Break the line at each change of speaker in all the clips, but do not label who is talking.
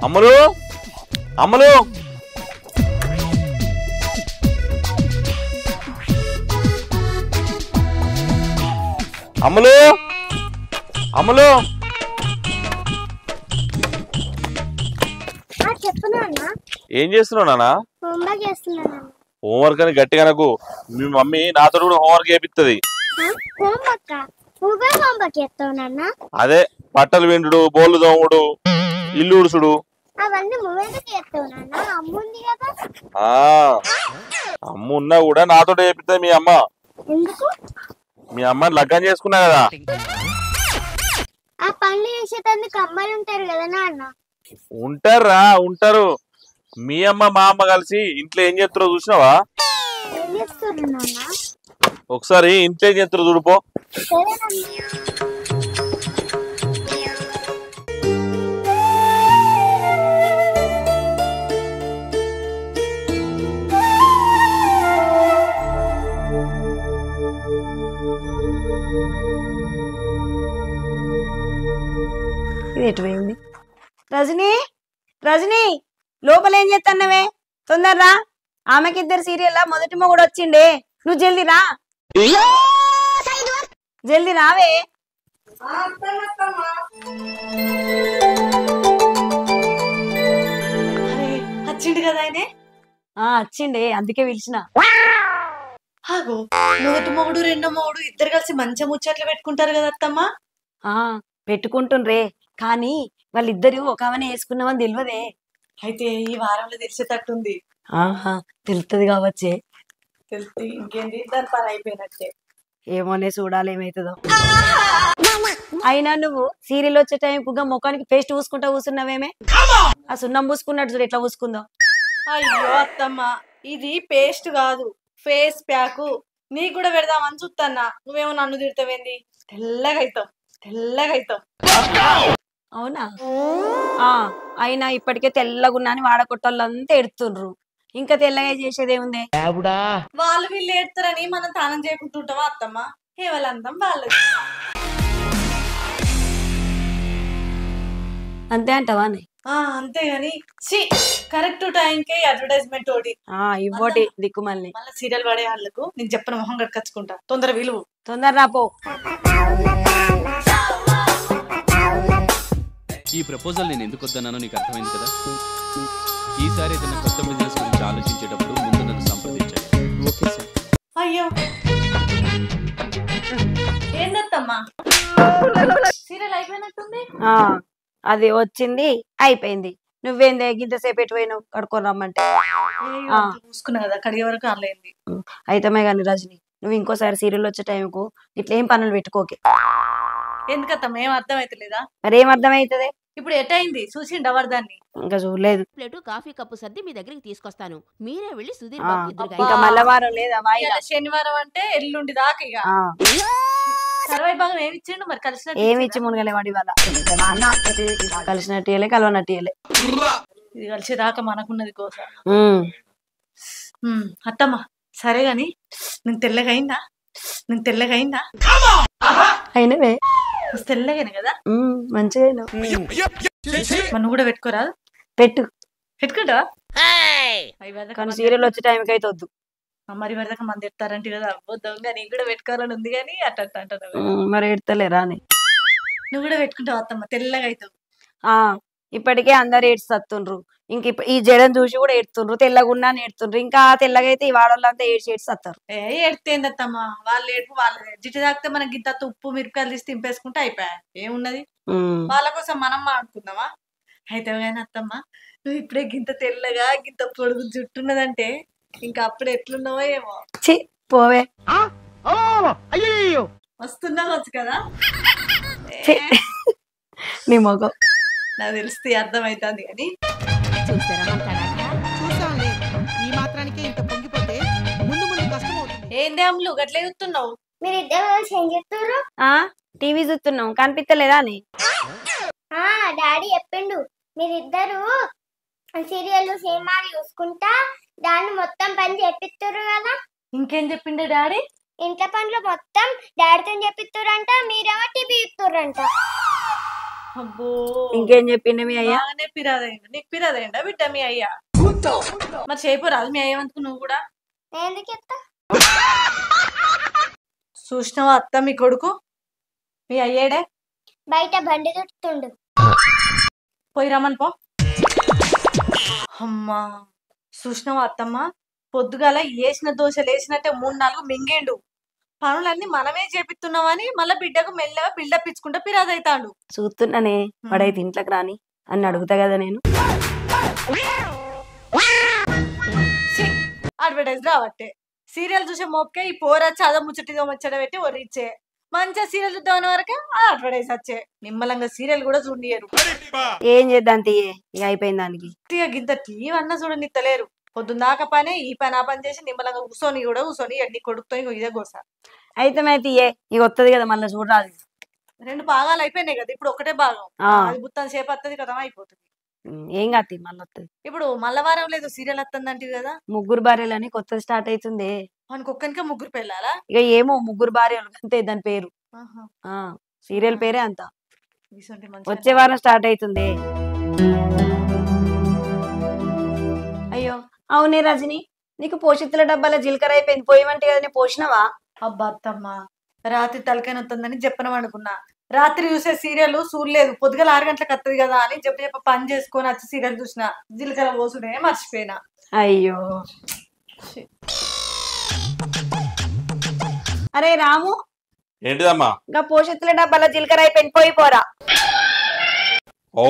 అమ్ములు అమ్ములు అమ్ములు అమ్ములు
చెప్పు నాన్న
ఏం చేస్తున్నావు నానా
హోంవర్క్ చేస్తున్నాను
హోంవర్క్ అని గట్టిగా నాకు మీ మమ్మీ నాతో కూడా హోంవర్క్ చేపిస్తుంది
హోంవర్క్ నువ్వే హోంవర్క్ చేస్తావు నాన్న
అదే బట్టలు విండుడు బోళ్ళు దోముడు ఇల్లు ఉడుసుడు
అవన్నీ నువ్వెందుకు చేస్తావు నాన్న అమ్మ ఉంది కదా
ఆ అమ్మ ఉన్నా కూడా నాతో చేపిస్తుంది మీ అమ్మ
ఎందుకు
మీ అమ్మని లగ్గం చేసుకున్నా కదా
ఆ పనులు చేసేటందుకు అమ్మాయిలు ఉంటారు కదా నాన్న
ఉంటారా ఉంటారు మీ అమ్మ మా అమ్మ కలిసి ఇంట్లో ఏం చేస్తారో చూసినావా
ఏం చేస్తారు నాన్న
ఒకసారి ఇంట్లో ఏం చేస్తారో చూడుపో
సరే నాన్న
ఇది ఎటు పోయింది రజనీ రజనీ లోపల ఏం చేస్తున్నావే తొందరరా ఆమెకిద్దరు సీరియల్ మొదటి మొగుడు వచ్చిండే నువ్వు జల్దీ రా జల్దీ రావే
అరే వచ్చిండు కదా ఆయనే
ఆ వచ్చిండే అందుకే పిలిచిన
ఆగో మొదటి మొగుడు రెండో మొగుడు ఇద్దరు కలిసి మంచి ముచ్చట్లు పెట్టుకుంటారు కదా అత్తమ్మ
ఆ పెట్టుకుంటుండ్రే కానీ వాళ్ళిద్దరు ఒక ఆమెనే వేసుకున్నామని తెలియదే
అయితే ఈ వారంలో తెలిసేటట్టుంది
ఆహా తెలుస్తుంది కావచ్చే
తెలిసి ఇంకేంది దాని పని అయిపోయినట్టే
ఏమోనే చూడాలి ఏమైతుందో అయినా నువ్వు సీరియల్ వచ్చే టైం కుగా ముఖానికి పేస్ట్ పూసుకుంటా కూసున్నావేమే ఆ సున్నం పూసుకున్నట్టు చూడు ఎట్లా పూసుకుందో
అయ్యో అత్తమ్మ ఇది పేస్ట్ కాదు ఫేస్ ప్యాక్ నీకు కూడా పెడదామని చూస్తాన్నా నువ్వేమో నన్ను తిడతావేంది తెల్లగా అవుతాం తెల్లగా అవుతాం
అవునా ఆ అయినా ఇప్పటికే తెల్లగున్నా అని వాడకొట్టోళ్ళంతా ఎడుతుండ్రు ఇంకా తెల్లగా చేసేదేముంది
వాళ్ళు వీళ్ళు ఏడతారని మనం తానం చేయకుంటుంటావా అత్తమ్మ వాళ్ళందం వాళ్ళది
అంతే అంటావా నే?
ఆ అంతేగాని ఛీ కరెక్ట్ టైంకే అడ్వర్టైజ్మెంట్ ఒకటి
ఆ ఇవ్వటి దిక్కుమల్ని
మళ్ళీ సీరియల్ పడే వాళ్ళకు నేను చెప్పిన మొహం కట్టుకొచ్చుకుంటా తొందర విలువ
తొందర రాపో
ఈ ప్రపోజల్ నేను ఎందుకు వద్దన్నానో నీకు అర్థమైంది కదా ఈసారి ఏదైనా కొత్త బిజినెస్ గురించి ఆలోచించేటప్పుడు ముందు నన్ను సంప్రదించాలి ఓకే సార్
అయ్యో ఏందత్తమ్మా సీరియల్ అయిపోయినట్టుంది
ఆ అది వచ్చింది అయిపోయింది నువ్వేందే గింతసేపు ఎటు పోయినావు కడుక్కొని రమ్మంటే
ఏయ్,
ఆ.
అంత చూసుకున్నా కదా కడిగే వరకు అర్లేంది
అయితమే కానీ రజని నువ్వు ఇంకోసారి సీరియల్ వచ్చే టైంకు ఇట్లా ఏం పనులు పెట్టుకోకే
ఎందుకత్తమ్మ ఏం అర్థం అవుతలేదా
మరి ఏం అర్థమవుతుంది
ఇప్పుడు ఎటైంది చూసిండు ఎవరు దాన్ని
ఇంకా చూడలేదు
ప్లేటు కాఫీ కప్పు సర్ది మీ దగ్గరికి తీసుకొస్తాను మీరే వెళ్ళి సుధీర్
ఆ,
బాబుకి ఎదురుగా
ఇంకా
అబ్బా.
మల్లవారం లేదా వాయిదా
ఇవాళ శనివారం అంటే ఎల్లుండి దాకా ఇక
ఆ,
సర్వై భాగం ఏమి ఇచ్చిండు మరి కలిసిన
ఏమి ఇచ్చి మునగలే వాడి వాళ్ళ కలిసినట్టు ఇయ్యలే కలవనట్టు ఇయ్యలే
ఇది కలిసి దాకా మనకున్నది కోసం
ఉమ్,
ఉమ్, అత్తమ్మ సరే గాని నేను తెల్లగా అయిందా నేను తెల్లగా అయిందా
అయినవే
మస్తు తెల్లగానే కదా
ఉమ్, మంచిగా అయినావు.
మనం కూడా పెట్టుకోరా
పెట్టు
పెట్టుకుంటావా అవి వరదాకా
కానీ
మంది
సీరియల్ వచ్చే టైంకి అయితే వద్దు
ఆ, మరి వరదాకా మంది ఎత్తారంటే కదా అబ్బో దొంగ నీకు కూడా పెట్టుకోవాలని ఉంది కానీ అట్ట అట్ట అంటారు
ఉమ్, మరి ఎడతలేరా అని
నువ్వు కూడా పెట్టుకుంటావు అత్తమ్మ తెల్లగా అవుతావు
ఆ ఇప్పటికే అందరు ఏడ్చత్తుండ్రు ఇంక ఇప్ప- ఈ జడని చూసి కూడా ఏడుతుండ్రు తెల్లగున్నా ఏడుతుండ్రు ఇంకా తెల్లగా అయితే ఈ వాడోళ్ళంతా ఏడ్చి ఏడ్చత్తారు
ఏ ఏడితేంది అత్తమ్మ వాళ్ళు ఏడుపు వాళ్ళదే జిట్టు తాకితే మనకి గింత ఉప్పు మిరపకాయలు తీసి తింపేసుకుంటే అయిపోయా ఏమున్నది
ఉమ్,
వాళ్ళ కోసం మనం మాడుకుందామా అయితే కానీ అత్తమ్మ నువ్వు ఇప్పుడే గింత తెల్లగా గింత పొడుగు జుట్టున్నదంటే ఇంకా అప్పుడు ఎట్లున్నావో ఏమో
ఛీ పోవే
వస్తున్నావచ్చు కదా
ఛీ. నీ మొగం
నాకు తెలిస్తే అర్థమవుతుంది కానీ
చూసారా మన తడాక?
చూసాంలే ఈ మాత్రానికే ఇంత పొంగిపోతే ముందు ముందు కష్టం అవుతుంది
ఏందే అమ్ములు గట్లే చూస్తున్నావు
మీరు ఇద్దరు కలిసి ఏం చెప్తారు
ఆ టీవీ చూస్తున్నాం కనిపిస్తలేదా అని
ఆ డాడీ చెప్పిండు మీరిద్దరు సీరియల్ సినిమాలు చూసుకుంటా దాన్ని మొత్తం పని చెప్పిస్తారు కదా
ఇంకేం చెప్పిండే డాడీ
ఇంట్లో పనులు మొత్తం డాడీతో చెప్పిస్తారంట మీరేమో టీవీ చూస్తారంట
అబ్బో
ఇంకేం చెప్పిండు మీ అయ్యా
బాగానే పిరాదైండు నీకు పిరాదైండా బిడ్డ మీ అయ్యా మరి చేయపోరాదు మీ అయ్య అనుకు నువ్వు కూడా
నేను ఎందుకు ఎత్తా
చూసినావా అత్త మీ కొడుకు మీ అయ్యేడే
బయట బండి చుట్టుండు
పోయి రమ్మని పో అమ్మా చూసినావా అత్తమ్మ పొద్దుగాల వేసిన దోశలు వేసినట్టే మూడు నాలుగు మింగేండు పనులన్నీ మనమే చేపిస్తున్నామని మళ్ళీ బిడ్డకు మెల్లగా బిల్డప్ ఇచ్చుకుంటా పిరాదైతాండు
చూస్తున్నానే వాడైతే ఇంట్లోకి రాని అని అడుగుతా కదా నేను
అడ్వర్టైజ్ రావట్టే సీరియల్ చూసే మొక్కే ఈ పోర చద ముచ్చటిదో ముచ్చట పెట్టి ఒరిచ్చే మంచిగా సీరియల్ చూద్దామనే వరకే ఆ అడ్వర్టైజ్ వచ్చే నిమ్మలంగా సీరియల్ కూడా చూడనియరు
ఏం చేద్దాం తీయే ఇక అయిపోయింది దానికి
ఇక గింత టీవీ అన్న చూడనిత్తలేరు పొద్దున్నాక పనే ఈ పని ఆ పని చేసి నిమ్మలంగా కూర్చొని కూడా కూర్చొని ఎన్ని కొడుకుతో ఇంకో ఇదే గోస
అయితే మరి తీయే ఇక వస్తుంది కదా మళ్ళీ చూడరాదు
రెండు భాగాలు అయిపోయినాయి కదా ఇప్పుడు ఒకటే భాగం
ఆ.
అది బుత్తం సేపు వస్తుంది కదా అయిపోతుంది
ఉమ్, ఏం కాదు మళ్ళీ వస్తుంది
ఇప్పుడు మల్లవారం లేదు సీరియల్ వస్తుందంటివి కదా
ముగ్గురు భార్యలని కొత్త స్టార్ట్ అవుతుంది
మనకు ఒక్కనికే ముగ్గురు పెళ్ళాలా
ఇక ఏమో ముగ్గురు భార్యలు అంతే దాని పేరు
ఆహా.
ఆ సీరియల్ పేరే అంత
ఇసొంటి మంచి
వచ్చే వారం స్టార్ట్ అవుతుంది అయ్యో అవునే రజని నీకు పోషితుల డబ్బాల జీలకర్ర అయిపోయింది పోయమంటే కదా నేను పోసినావా
అబ్బా అత్తమ్మ రాత్రి తలకాయ నొత్తుందని చెప్పను అనుకున్నా రాత్రి చూసే సీరియల్ చూడలేదు పొద్దుగల ఆరు గంటలకు వస్తుంది కదా అని చెప్పి చెప్ప పని చేసుకొని వచ్చి సీరియల్ చూసిన జీలకర్ర పోసుడే మర్చిపోయినా
అయ్యో అరే రాము
ఏంటిదమ్మా
ఇంకా పోషితుల డబ్బాల జీలకర్ర అయిపోయింది పోయి పోరా
ఓ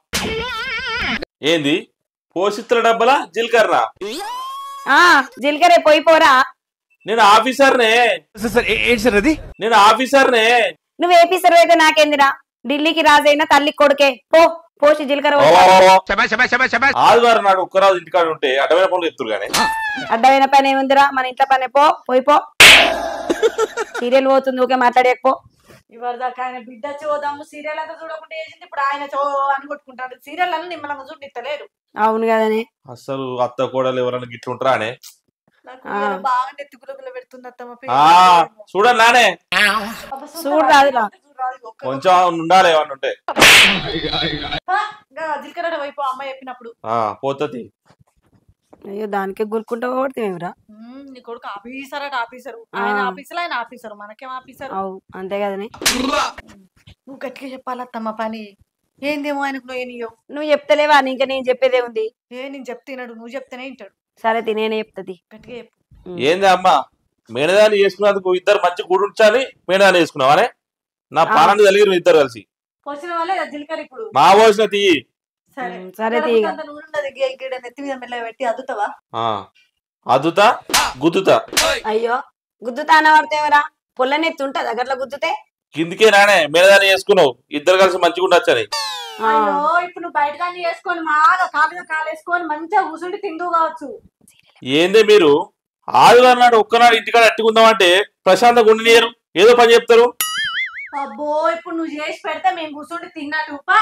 ఏంది పోషిత్తుల డబ్బల జీలకర్ర
ఆ జీలకర్ర పోయి పోరా
నేను ఆఫీసర్నే నేను ఆఫీసర్నే
నువ్వు ఏపీసర్ అయితే నాకేందిరా ఢిల్లీకి రాజైనా తల్లి కొడుకే పో పోసి జీలకర్ర
ఓ,
పోయి పో.
ఆదివారం నాడు ఒక్కరాజు ఇంటికాడ ఉంటే అడ్డమైన పనులు ఎత్తురు కానీ
అడ్డమైన పని ఏముందిరా మన ఇంట్లో పని పో పోయి పో సీరియల్ పోతుంది ఊకే మాట్లాడేకపో
ఇవాళ దాకా ఆయన బిడ్డ చూద్దాము సీరియల్ అంతా చూడకుండా వేసింది ఇప్పుడు ఆయన చో అని కొట్టుకుంటాడు సీరియల్ అన్నీ నిమ్మలంగా చూడనిత్తలేరు
అవును కదనే
అసలు అత్త కోడలు ఎవరైనా గిట్ల ఉంటారా అనే
నాకు
ఆ.
ఇవాళ బాగా నెత్తికులకుల పెడుతుంది అత్తమ్మ
ఆ చూడండి నానే
అబ్బా,
చూడు రాదురా.
చూడు రాదు, ఒక్క-
కొంచెం ఉండాలి ఏమన్నా ఉంటే
ఆ, ఇంకా జీలకర్ర వైపు అమ్మ చెప్పినప్పుడు
ఆ పోతుంది
అయ్యో దానికే గురుకుంటా పోగొడుతేమేమిరా
ఉమ్, నీ కొడుకు ఆఫీసర్ అట ఆఫీసర్ ఆయన
ఆ.
ఆఫీసర్ ఆయన ఆఫీసర్ మనకేం ఆఫీసర్
అవు అంతే కదనే
నువ్వు గట్టిగా చెప్పాలత్తమ్మ పని ఏందేమో ఆయనకు నువ్వు ఏనియో
నువ్వు చెప్తలేవా అని ఇంకా నేను చెప్పేదే ఉంది
ఏ నేను చెప్తున్నాడు నువ్వు చెప్తేనే వింటాడు
సరే తినేనే చెప్తుంది
గట్టిగా చెప్పు
ఏంది అమ్మా మేనదాన్ని చేసుకున్నందుకు ఇద్దరు మంచి కూడి ఉంచాలి మేనదాన్ని చేసుకున్నావానే నా
ఆ.
పాలన కలిగి ఇద్దరు కలిసి
వచ్చిన వాళ్ళే జీలకర్ర ఇప్పుడు
మా పోసిన తీయి
సరే
ఉమ్, సరే తీయగా
అంత నూనె ఉన్నది గే- గిడ నెత్తి మీద మెల్ల పెట్టి అద్దుతావా
ఆ అదుతా గుద్దుతా
అయ్యో గుద్దుతాన పడితేవరా పొల్లనెత్తి ఉంటుందా గట్ల గుద్దుతే
కిందికే నానే మేనదాన్ని చేసుకున్నావు ఇద్దరు కలిసి మంచిగా ఉండొచ్చని
ఆ,
అయ్యో ఇప్పుడు నువ్వు బయట కానీ వేసుకొని బాగా కాలుగా కాలు వేసుకొని మంచిగా కూర్చుంటే తిందు కావచ్చు
ఏందే మీరు ఆదివారం నాడు ఒక్కనాడు ఇంటికాడ అట్టుకుందామంటే ప్రశాంతంగా ఉండనియరు ఏదో పని చెప్తారు
అబ్బో ఇప్పుడు నువ్వు చేసి పెడితే మేము కూర్చుంటే తిన్నట్టు పా.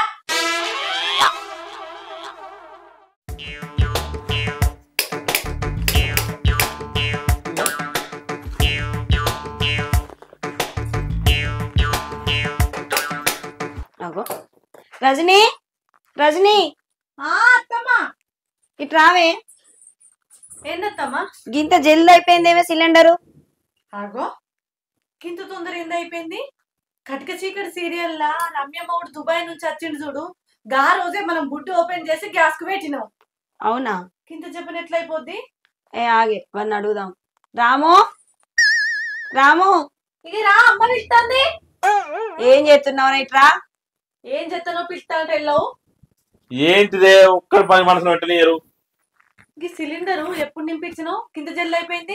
అగో రజనీ రజనీ
ఆ అత్తమ్మా
ఇటు రావే
ఏందత్తమ్మా
గింత జల్ది అయిపోయిందేమే సిలిండరు
ఆగో కింద తొందర ఏంది అయిపోయింది కటిక చీకటి సీరియల్ లా రమ్యమ్మ ఒకటి దుబాయ్ నుంచి వచ్చిండు చూడు గా రోజే మనం బుడ్డు ఓపెన్ చేసి గ్యాస్ కు పెట్టినాం
అవునా
కింద చెప్పిన ఎట్లయిపోద్ది
ఏ ఆగే వాడిని అడుగుదాం రాము రాము
ఇది రా అమ్మ పిలుస్తుంది
ఏం చేస్తున్నావు ఇట్రా
ఏం చెత్తనో పిలుస్తానంటే వెళ్ళవు
ఏంటిదే ఒక్కడి పని మనసులో పెట్టనియరు
ఈ సిలిండర్ ఎప్పుడు నింపించినావు కింద జల్లు అయిపోయింది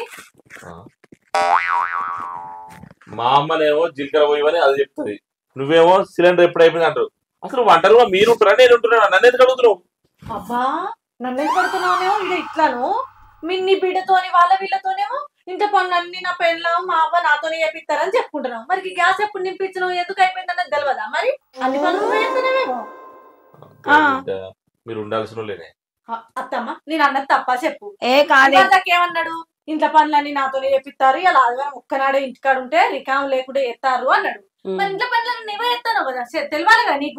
మా అమ్మనేమో జీలకర్ర పోయివని అది చెప్తుంది నువ్వేమో సిలిండర్ ఎప్పుడు అయిపోయింది అంటారు అసలు వంటరుగా మీరు ఉంటారా నేను ఉంటున్నా నన్ను ఎందుకు అడుగుతున్నావు
అబ్బా నన్ను ఎందుకు పడుతున్నావునేమో ఇది ఇట్లాను మీ నీ బిడ్డతోని వాళ్ళ వీళ్ళతోనేమో ఇంత పనులన్నీ నా పెళ్ళం మా అవ్వ నాతోనే చేపిస్తారని చెప్పుకుంటున్నావు మరి ఈ గ్యాస్ ఎప్పుడు నింపించినావు ఎందుకు అయిపోయిందన్నది తెలియదా మరి అన్ని పనులు నువ్వే చేస్తున్నావేమో
ఆ.
మీరు ఉండాల్సిన వాళ్ళేనే
అ- అత్తమ్మ నేను అన్నది తప్ప చెప్పు
ఏ కాదే
ఏమన్నాడు ఇంట్లో పనులన్నీ నాతోనే చేపిస్తారు ఇలా ఆదివారం ఒక్కనాడే ఇంటికాడ ఉంటే రికామ్ లేకుండా ఎత్తారు అన్నాడు
ఉమ్.
మరి ఇంట్లో పనులన్నీ నువ్వే ఎత్తాను కదా చె- తెలియాలి కదా నీకు కూడా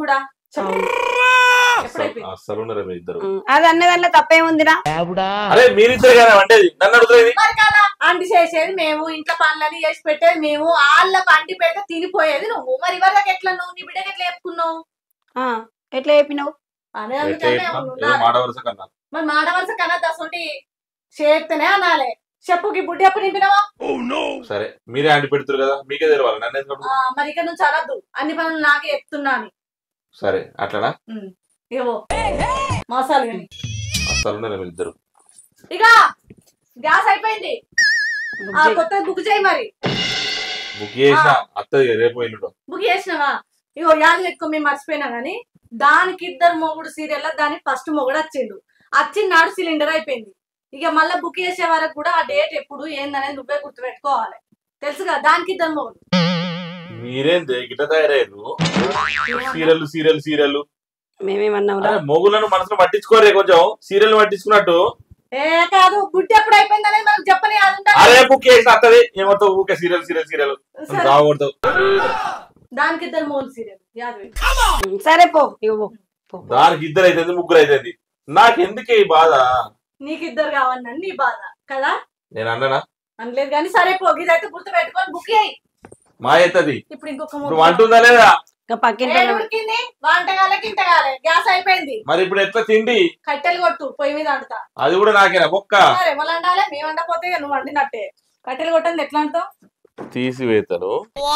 చెప్పు.
అస్సలు
ఎప్పుడైపోయింది
అస్సలు ఉన్నారా మీ ఇద్దరు
ఉమ్, అది అన్న దాంట్లో తప్పేముందిరా
అరే మీరిద్దరు కదా వండేది నన్ను అడుగుతుంది
మరి కదా అంటి చేసేది మేము ఇంట్లో పనులని చేసి పెట్టేది మేము వాళ్ళకు అంటి పెడితే తినిపోయేది నువ్వు మరి ఇవరకు ఎట్లా నువ్వు నీ బిడ్డకి ఎట్లా చెప్పుకున్నావు
ఆ, ఎట్లా చెప్పినావు
అనే
ఎట్లా
అందుకనే
చెప్పినా? ఏదో
ఉండాలి.
మాట వరుస కన్నా
మరి మాడవలస కన్నా దసంటి చేస్తేనే అనాలి చెప్పుకి బుడ్డి ఎప్పుడు నింపినావా
సరే మీరే అండి పెడుతురు కదా మీకే తెలవాలి నన్ను ఎందుకు అడుగుతారు?
ఆ, మరి ఇక్కడ నుంచి అనద్దు అన్ని పనులు నాకే చెప్తున్నాను
సరే అట్లనా
ఏవో మోసాలు కానీ
అస్సలు ఉన్నారా మీ ఇద్దరు
ఇక గ్యాస్ అయిపోయింది ఆ కొత్త బుక్ చేయి మరి
బుక్ చేసిన అత్తది రేపు ఎల్లుండో
బుక్ చేసినావా ఇగో యాద ఎక్కువ మేము మర్చిపోయినా గానీ దానికి ఇద్దరు మొగుడు సీరియల్ దానికి ఫస్ట్ మొగుడు వచ్చిండు వచ్చినాడు సిలిండర్ అయిపోయింది ఇక మళ్ళీ బుక్ చేసే వరకు కూడా ఆ డేట్ ఎప్పుడు ఏందనేది నువ్వే గుర్తుపెట్టుకోవాలి తెలుసుగా దానికి ఇద్దరు మొగుడు
మీరేంది గిట్ట తయారయ్యారు సీరియల్ సీరియల్ సీరియల్
మేమేమన్నావురా
అరే మొగులను మనసులో పట్టించుకోరే కొంచెం సీరియల్ పట్టించుకున్నట్టు
ఏ కాదు బుడ్డి ఎప్పుడు అయిపోయింది అనేది మనకు చెప్పని అది ఉండాలి.
అరే బుక్ చేసిన అత్తది ఏమవుతావు ఊకే సీరియల్ సీరియల్ సీరియల్
సరే,
రాకూడదు
దానికి ఇద్దరు మొగుడు సీరియల్ యాదవ్
ఉమ్, సరే పో ఇవ్వు పో
దానికి ఇద్దరు అవుతుంది ముగ్గురు అవుతుంది నాకెందుకే ఈ బాధ
నీకు ఇద్దరు కావాలని నీ బాధ కదా
నేను అన్ననా
అనలేదు కానీ సరే పో ఇదైతే గుర్తు పెట్టుకొని బుక్ చేయి
మా అవుతుంది
ఇప్పుడు ఇంకొక
ఇప్పుడు
మొగుడు
వంటుందా లేదా
ఇంకా పక్కింటి
ఏడు
వాళ్ళ-
ఉడికింది వంటగాలే గింటగాలే గ్యాస్ అయిపోయింది
మరి ఇప్పుడు ఎట్లా తిండి
కట్టెలు కొట్టు పొయ్యి మీద అంటుతా
అది కూడా నాకేనా బొక్క
సరే మళ్ళీ అండాలి మేము వండపోతే ఇక నువ్వు వండినట్టే కట్టెలు కొట్టండి ఎట్లా అంటావు
తీసివేతను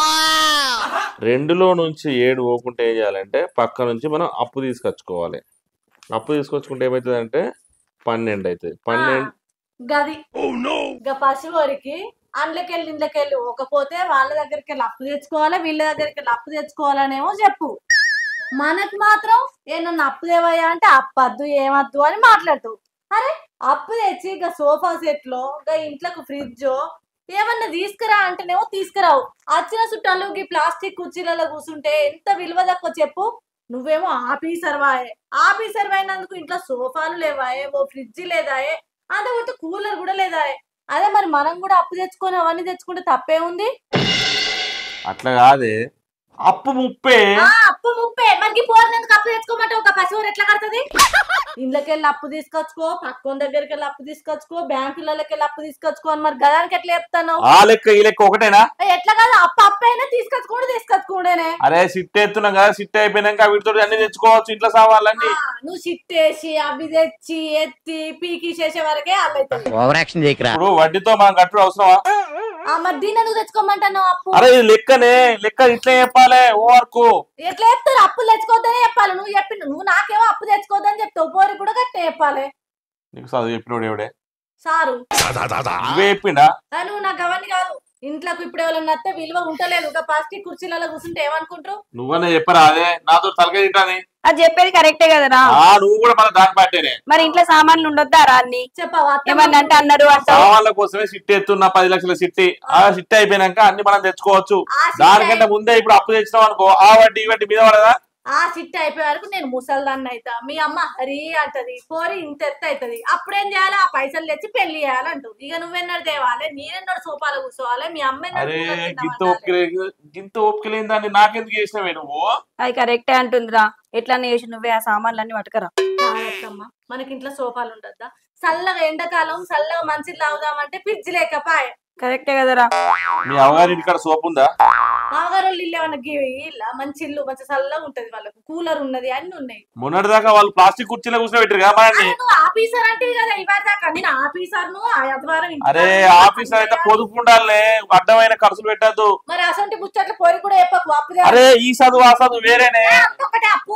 రెండులో నుంచి ఏడు పోకుంటే ఏం చేయాలంటే పక్క నుంచి మనం అప్పు తీసుకొచ్చుకోవాలి అప్పు తీసుకొచ్చుకుంటే ఏమవుతుంది పన్నెండు అవుతుంది పన్నెండు
గది ఇక పశువురికి అండ్లకెళ్ళి ఇండ్లకెళ్ళి పోకపోతే వాళ్ళ దగ్గరికి వెళ్ళి అప్పు తెచ్చుకోవాలి వీళ్ళ దగ్గరికి వెళ్ళి అప్పు తెచ్చుకోవాలనేమో చెప్పు మనకు మాత్రం ఏ నన్ను అప్పు దేవయ్యా అంటే అప్పద్దు ఏమద్దు అని మాట్లాడుతావు అరే అప్పు తెచ్చి ఇక సోఫా సెట్లో ఇక ఇంట్లోకి ఫ్రిడ్జ్ ఏమన్నా తీసుకురా అంటేనేమో తీసుకురావు వచ్చిన చుట్టాలు ఈ ప్లాస్టిక్ కుర్చీలలో కూర్చుంటే ఎంత విలువ తక్కువ చెప్పు నువ్వేమో ఆఫీసర్ వాయే ఆఫీసర్ అయినందుకు ఇంట్లో సోఫాలు లేవాయే ఓ ఫ్రిడ్జ్ లేదాయే అంతకుముందు కూలర్ కూడా లేదాయే అదే మరి మనం కూడా అప్పు తెచ్చుకొని అవన్నీ తెచ్చుకుంటే తప్పే ఉంది
అట్లా కాదే అప్పు ముప్పే
ఆ అప్పు ముప్పే మరి పోరినందుకు అప్పు తెచ్చుకోమంటే ఒక పశువు ఎట్లా కడుతుంది ఇళ్ళకెళ్ళి అప్పు తీసుకొచ్చుకో పక్కన దగ్గరికి వెళ్ళి అప్పు తీసుకొచ్చుకో బ్యాంకులకి వెళ్ళి అప్పు తీసుకొచ్చుకో అని మరి గదానికి ఎట్లా చెప్తాను
ఆ లెక్క ఈ లెక్క ఒకటేనా
ఎట్లా కాదు అప్పు అప్పు అయినా తీసుకొచ్చుకోండి తీసుకొచ్చుకోండేనే
అరే సిట్ ఎత్తున్నాం కదా సిట్ అయిపోయినాక వీటితో అన్ని తెచ్చుకోవచ్చు ఇంట్లో సామాన్లన్నీ
ఆ, నువ్వు చిట్టేసి అవి తెచ్చి ఎత్తి పీకి చేసే వరకే అల్లైతుంది
ఓవర్ యాక్షన్ చేయకరా
ఇప్పుడు వడ్డీతో మనం కట్టుడు అవసరమా
ఆ మరి దీన్ని నువ్వు తెచ్చుకోమంటావు అప్పు
అరే ఇది లెక్కనే లెక్క ఇట్లా చెప్పాలి ఓ వరకు
ఎట్లా చెప్తారు అప్పులు తెచ్చుకోవద్దనే చెప్పాలి నువ్వు చెప్పి నువ్వు నాకేమో అప్పు తెచ్చుకోవద్దని చెప్తావు పోరి కూడా గట్టే చెప్పాలి
నీకు చదువు చెప్పినోడు ఎవడే
సారు
నువ్వే చెప్పిండా
ఆ, నువ్వు నాకు అవన్నీ కాదు ఇంట్లోకి ఇప్పుడు ఎవరైనా వస్తే విలువ ఉంటలేదు ఒక ప్లాస్టిక్ కుర్చీలలో కూర్చుంటే ఏమనుకుంటారు
నువ్వనే చెప్పరా అదే నాతో తలకాయ తింటాని
అది చెప్పేది కరెక్టే కదరా
ఆ నువ్వు కూడా మన దాని పట్టేనే
మరి ఇంట్లో సామాన్లు ఉండొద్దా రా అన్ని
చెప్పావా
ఏమన్నా అంటే అన్నారు అంటావు
సామాన్ల కోసమే సిట్టి ఎత్తున్నా పది లక్షల సిట్టి ఆ సిట్టి అయిపోయినాక అన్ని మనం తెచ్చుకోవచ్చు
ఆ సిట్
దానికంటే ముందే ఇప్పుడు అప్పు తెచ్చినాం అనుకో ఆ వడ్డీ ఈ వడ్డీ మీద పడదా
ఆ చిట్ట అయిపోయే వరకు నేను ముసల్దాన్ని అయితా మీ అమ్మ హరి అంటది పోరి ఇంత ఎత్తు అవుతుంది అప్పుడేం చేయాలి ఆ పైసలు తెచ్చి పెళ్లి చేయాలంటావు ఇక నువ్వెన్నడు తేవాలి నేనెన్నడు సోఫాలో కూర్చోవాలి మీ అమ్మ ఎన్నడు
అరే
కూరలు
గింత
తిన్నామనాలి.
ఓపిక గింత ఓపిక లేని దాన్ని నాకెందుకు చేసినావే నువ్వు
అది కరెక్టే అంటుందిరా ఎట్లా చేసి నువ్వే ఆ సామాన్లన్నీ పట్టుకరా
కాదత్తమ్మ మనకి ఇంట్లో సోఫాలు ఉండద్దా చల్లగా ఎండాకాలం చల్లగా మంచి తాగుదామంటే ఫ్రిడ్జ్ లేకపాయ
కరెక్టే కదరా
మీ అవగారి ఇంటికాడ సోపు ఉందా
బాగారు ఇల్లు ఏమన్నా గి- ఇల్లా మంచి ఇల్లు మంచి చల్లగా ఉంటది వాళ్ళకు కూలర్ ఉన్నది అన్ని ఉన్నాయి
మొన్నటి దాకా వాళ్ళు ప్లాస్టిక్ కుర్చీలో కూర్చొని పెట్టారు కదా మనల్ని
అరే నువ్వు ఆఫీసర్ అంటే కదా ఇవాళ దాకా నేను ఆఫీసర్ ను ఆదివారం ఇంటికి
అరే
రాను.
ఆఫీసర్ అయితే పొదుపు ఉండాలి అడ్డమైన ఖర్చులు పెట్టద్దు
మరి అసంటి ముచ్చట్లు పోరి కూడా చెప్పకు అప్పు చేయాలి.
అరే ఈ చదువు ఆ చదువు వేరేనే
అంతొక్కటే అప్పు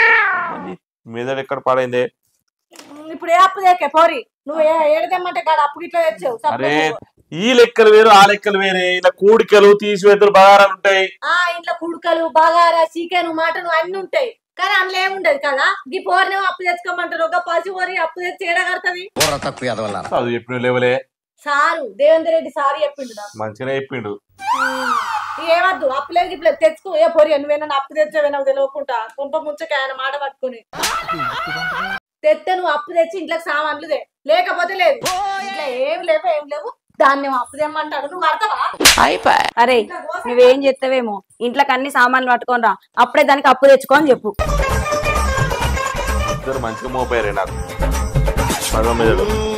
మెదడు ఎక్కడ పడైంది
ఇప్పుడు ఏ అప్పు చేకే పోరి నువ్వు ఏ ఏడదమ్మంటే గాడ అప్పు గిట్లా తెచ్చావు
అరే
సపరేట్
ఈ లెక్కలు వేరు ఆ లెక్కలు వేరే ఇలా కూడికలు తీసివేతలు బగారాలు ఉంటాయి
ఆ ఇంట్లో కుడుకలు బగారా చికెన్ మటన్ అన్ని ఉంటాయి కానీ అందులో ఏముండదు కదా ఈ పోరిని అప్పు తెచ్చుకోమంటారు ఒక పసి పోరి అప్పు తెచ్చి ఏడగడుతుంది
బుర్ర తక్కువ ఎదవల్ల
చదువు చెప్పిన లేవలే
సారు దేవేందర్ రెడ్డి సారు చెప్పిండు నాకు
మంచిగా చెప్పిండు
ఉమ్. ఏమద్దు అప్పు లేదు ఇప్పుడు తెచ్చుకో ఏ పోరి నువ్వేనా అప్పు తెచ్చావే నాకు తెలియకుండా కుంప ముంచక ఆయన మాట పట్టుకుని తెస్తే నువ్వు అప్పు తెచ్చి ఇంట్లోకి సామాన్లు దే లేకపోతే లేదు ఇంట్లో ఏం లేవు ఏం లేవు దాన్ని ఏమో అప్పు తెమ్మంటాడు నువ్వు కడతావా
అరే నువ్వేం చెప్తావేమో ఇంట్లోకి అన్ని సామాన్లు పట్టుకొని రా అప్పుడే దానికి అప్పు తెచ్చుకో అని చెప్పు
ఇద్దరు మంచిగా మోపారే నాకు పదం మీద